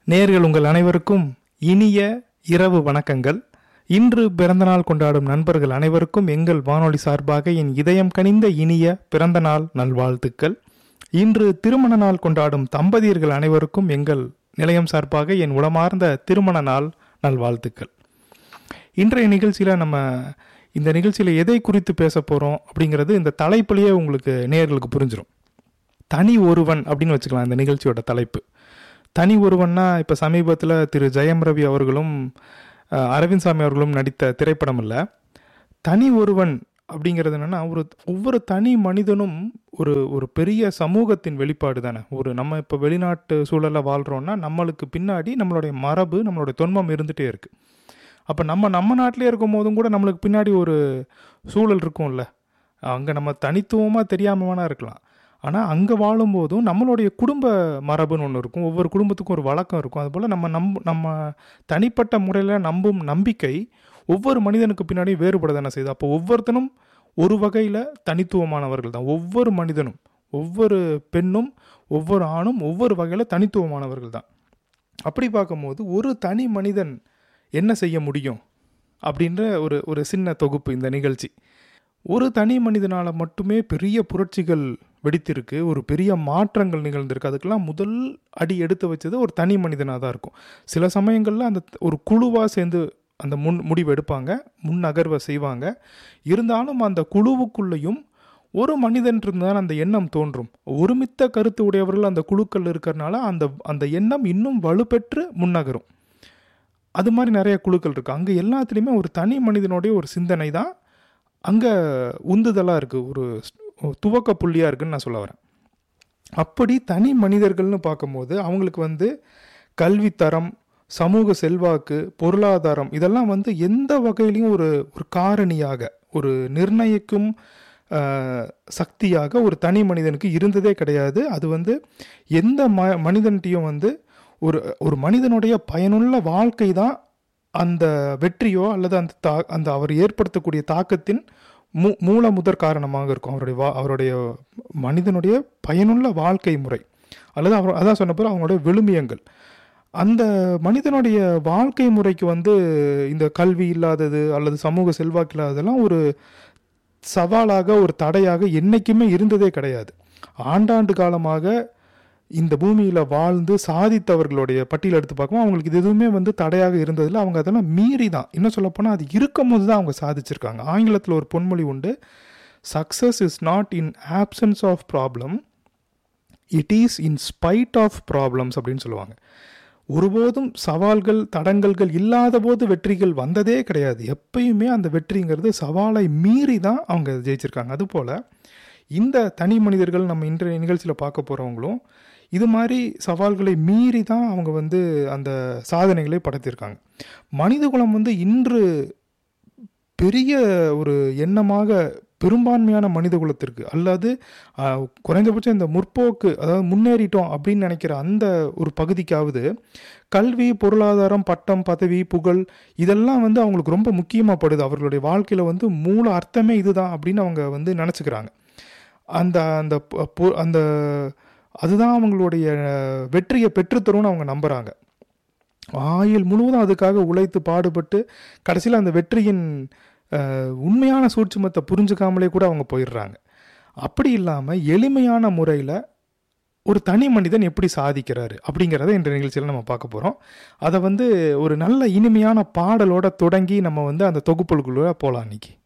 நேர்கள் உங்கள் அனைவருக்கும் இனிய இரவு வணக்கங்கள் இன்று பிறந்தநாள் கொண்டாடும் நண்பர்கள் அனைவருக்கும் எங்கள் வானொலி சார்பாக என் இதயம் கனிந்த இனிய பிறந்தநாள் நல்வாழ்த்துக்கள் இன்று திருமண நாள் கொண்டாடும் தம்பதியர்கள் அனைவருக்கும் எங்கள் நிலையம் சார்பாக என் உளமார்ந்த திருமண நாள் நல்வாழ்த்துக்கள் இன்றைய நிகழ்ச்சியில் நம்ம இந்த நிகழ்ச்சியில் எதை குறித்து பேச போகிறோம் அப்படிங்கிறது இந்த தலைப்புலேயே உங்களுக்கு நேர்களுக்கு புரிஞ்சிடும் தனி ஒருவன் அப்படின்னு வச்சுக்கலாம் இந்த நிகழ்ச்சியோட தலைப்பு தனி ஒருவன்னா இப்போ சமீபத்தில் திரு ஜெயம் ரவி அவர்களும் அஹ், அரவிந்த் சாமி அவர்களும் நடித்த திரைப்படம் இல்லை தனி ஒருவன் அப்படிங்கிறது என்னென்னா ஒரு ஒவ்வொரு தனி மனிதனும் ஒரு ஒரு பெரிய சமூகத்தின் வெளிப்பாடு தானே ஒரு நம்ம இப்போ வெளிநாட்டு சூழலில் வாழ்கிறோன்னா நம்மளுக்கு பின்னாடி நம்மளுடைய மரபு நம்மளுடைய தொன்மம் இருந்துகிட்டே இருக்குது அப்போ நம்ம நம்ம நாட்டிலே இருக்கும் போதும் கூட நம்மளுக்கு பின்னாடி ஒரு சூழல் இருக்கும்ல அங்கே நம்ம தனித்துவமாக தெரியாம வேணா இருக்கலாம் ஆனால் அங்கே வாழும்போதும் நம்மளுடைய குடும்ப மரபுன்னு ஒன்று இருக்கும் ஒவ்வொரு குடும்பத்துக்கும் ஒரு வழக்கம் இருக்கும் அதுபோல் நம்ம நம் நம்ம தனிப்பட்ட முறையில் நம்பும் நம்பிக்கை ஒவ்வொரு மனிதனுக்கு பின்னாடி வேறுபட தானே செய்யுது அப்போ ஒவ்வொருத்தனும் ஒரு வகையில் தனித்துவமானவர்கள் தான் ஒவ்வொரு மனிதனும் ஒவ்வொரு பெண்ணும் ஒவ்வொரு ஆணும் ஒவ்வொரு வகையில் தனித்துவமானவர்கள் தான் அப்படி பார்க்கும்போது ஒரு தனி மனிதன் என்ன செய்ய முடியும் அப்படின்ற ஒரு ஒரு சின்ன தொகுப்பு இந்த நிகழ்ச்சி ஒரு தனி மனிதனால் மட்டுமே பெரிய புரட்சிகள் வெடித்திருக்கு ஒரு பெரிய மாற்றங்கள் நிகழ்ந்திருக்கு அதுக்கெல்லாம் முதல் அடி எடுத்து வச்சது ஒரு தனி மனிதனாக தான் இருக்கும் சில சமயங்களில் அந்த ஒரு குழுவாக சேர்ந்து அந்த முன் முடிவு எடுப்பாங்க முன் நகர்வை செய்வாங்க இருந்தாலும் அந்த குழுவுக்குள்ளேயும் ஒரு மனிதன் இருந்தால் அந்த எண்ணம் தோன்றும் ஒருமித்த கருத்து உடையவர்கள் அந்த குழுக்கள் இருக்கிறனால அந்த அந்த எண்ணம் இன்னும் வலுப்பெற்று முன்னகரும் அது மாதிரி நிறைய குழுக்கள் இருக்குது அங்கே எல்லாத்துலேயுமே ஒரு தனி மனிதனுடைய ஒரு சிந்தனை தான் அங்கே உந்துதலாக இருக்குது ஒரு ஸ்- துவக்க புள்ளியாக இருக்குன்னு நான் சொல்ல வரேன் அப்படி தனி மனிதர்கள்னு பார்க்கும்போது அவங்களுக்கு வந்து கல்வித்தரம் சமூக செல்வாக்கு பொருளாதாரம் இதெல்லாம் வந்து எந்த வகையிலையும் ஒரு ஒரு காரணியாக ஒரு நிர்ணயிக்கும் ஆஹ், சக்தியாக ஒரு தனி மனிதனுக்கு இருந்ததே கிடையாது அது வந்து எந்த ம மனிதன்ட்டையும் வந்து ஒரு ஒரு மனிதனுடைய பயனுள்ள வாழ்க்கை தான் அந்த வெற்றியோ அல்லது அந்த தா அந்த அவர் ஏற்படுத்தக்கூடிய தாக்கத்தின் மூ மூல முதற் காரணமாக இருக்கும் அவருடைய வா அவருடைய மனிதனுடைய பயனுள்ள வாழ்க்கை முறை அல்லது அவர் அதான் சொன்ன பிறகு அவங்களுடைய விழுமியங்கள் அந்த மனிதனுடைய வாழ்க்கை முறைக்கு வந்து இந்த கல்வி இல்லாதது அல்லது சமூக செல்வாக்கு இல்லாததெல்லாம் ஒரு சவாலாக ஒரு தடையாக என்றைக்குமே இருந்ததே கிடையாது ஆண்டாண்டு காலமாக இந்த பூமியில் வாழ்ந்து சாதித்தவர்களுடைய பட்டியல் எடுத்து பார்க்கும்போது அவங்களுக்கு இது எதுவுமே வந்து தடையாக இருந்ததில்ல அவங்க அதெல்லாம் மீறி தான் இன்னும் சொல்லப்போனால் அது இருக்கும் போது தான் அவங்க சாதிச்சிருக்காங்க ஆங்கிலத்தில் ஒரு பொன்மொழி உண்டு success is not in absence of problem it is in spite of problems அப்படின்னு சொல்லுவாங்க ஒருபோதும் சவால்கள் தடங்கல்கள் இல்லாத போது வெற்றிகள் வந்ததே கிடையாது எப்பயுமே அந்த வெற்றிங்கிறது சவாலை மீறி தான் அவங்க ஜெயிச்சிருக்காங்க அதுபோல் இந்த தனி மனிதர்கள் நம்ம இன்றைய நிகழ்ச்சியில் பார்க்க போகிறவங்களும் இது மாதிரி சவால்களை மீறி தான் அவங்க வந்து அந்த சாதனைகளை படைத்திருக்காங்க மனிதகுலம் வந்து இன்று பெரிய ஒரு எண்ணமாக பெரும்பான்மையான மனித குலத்திற்கு அல்லது ஆஹ், குறைந்தபட்சம் இந்த முற்போக்கு அதாவது முன்னேறிட்டோம் அப்படின்னு நினைக்கிற அந்த ஒரு பகுதிக்காவது கல்வி பொருளாதாரம் பட்டம் பதவி புகழ் இதெல்லாம் வந்து அவங்களுக்கு ரொம்ப முக்கியமாக படுது அவர்களுடைய வாழ்க்கையில் வந்து மூல அர்த்தமே இதுதான் அப்படின்னு அவங்க வந்து நினச்சிக்கிறாங்க அந்த அந்த ப- பொ- அந்த அதுதான் அவங்களுடைய வெற்றியை பெற்றுத்தரும்னு அவங்க நம்புகிறாங்க ஆயுள் முழுவதும் அதுக்காக உழைத்து பாடுபட்டு கடைசியில் அந்த வெற்றியின் அஹ், உண்மையான சூட்சுமத்தை புரிஞ்சுக்காமலே கூட அவங்க போயிடுறாங்க அப்படி இல்லாமல் எளிமையான முறையில் ஒரு தனி மனிதன் எப்படி சாதிக்கிறாரு அப்படிங்கிறத இந்த நிகழ்ச்சியில் நம்ம பார்க்க போகிறோம் அதை வந்து ஒரு நல்ல இனிமையான பாடலோட தொடங்கி நம்ம வந்து அந்த தொகுப்புகளுக்குள்ள போகலாம் இன்னைக்கு